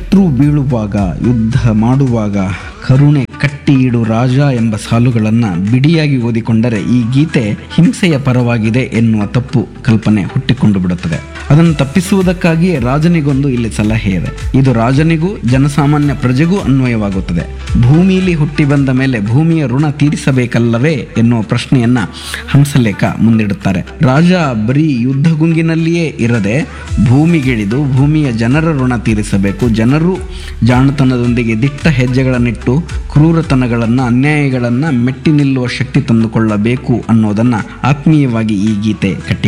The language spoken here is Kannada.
ಶತ್ರು ಬೀಳುವಾಗ ಯುದ್ಧ ಮಾಡುವಾಗ ಕರುಣೆ ಕಟ್ಟಿ ಇಡು ರಾಜ ಎಂಬ ಸಾಲುಗಳನ್ನ ಬಿಡಿಯಾಗಿ ಓದಿಕೊಂಡರೆ ಈ ಗೀತೆ ಹಿಂಸೆಯ ಪರವಾಗಿದೆ ಎನ್ನುವ ತಪ್ಪು ಕಲ್ಪನೆ ಹುಟ್ಟಿಕೊಂಡು ಬಿಡುತ್ತದೆ ಅದನ್ನು ತಪ್ಪಿಸುವುದಕ್ಕಾಗಿಯೇ ರಾಜನಿಗೊಂದು ಇಲ್ಲಿ ಸಲಹೆ ಇದೆ ಇದು ರಾಜನಿಗೂ ಜನಸಾಮಾನ್ಯ ಪ್ರಜೆಗೂ ಅನ್ವಯವಾಗುತ್ತದೆ ಭೂಮಿಲಿ ಹುಟ್ಟಿ ಬಂದ ಮೇಲೆ ಭೂಮಿಯ ಋಣ ತೀರಿಸಬೇಕಲ್ಲವೇ ಎನ್ನುವ ಪ್ರಶ್ನೆಯನ್ನ ಹಂಸಲೇಖ ಮುಂದಿಡುತ್ತಾರೆ ರಾಜ ಬರೀ ಯುದ್ಧಗುಂಗಿನಲ್ಲಿಯೇ ಇರದೆ ಭೂಮಿಗಿಳಿದು ಭೂಮಿಯ ಜನರ ಋಣ ತೀರಿಸಬೇಕು ಜನರು ಜಾಣತನದೊಂದಿಗೆ ದಿಟ್ಟ ಹೆಜ್ಜೆಗಳನ್ನಿಟ್ಟು ಕ್ರೂರತನಗಳನ್ನು ಅನ್ಯಾಯಗಳನ್ನು ಮೆಟ್ಟಿ ನಿಲ್ಲುವ ಶಕ್ತಿ ತಂದುಕೊಳ್ಳಬೇಕು ಅನ್ನೋದನ್ನ ಆತ್ಮೀಯವಾಗಿ ಈ ಗೀತೆ ಕಟ್ಟಿ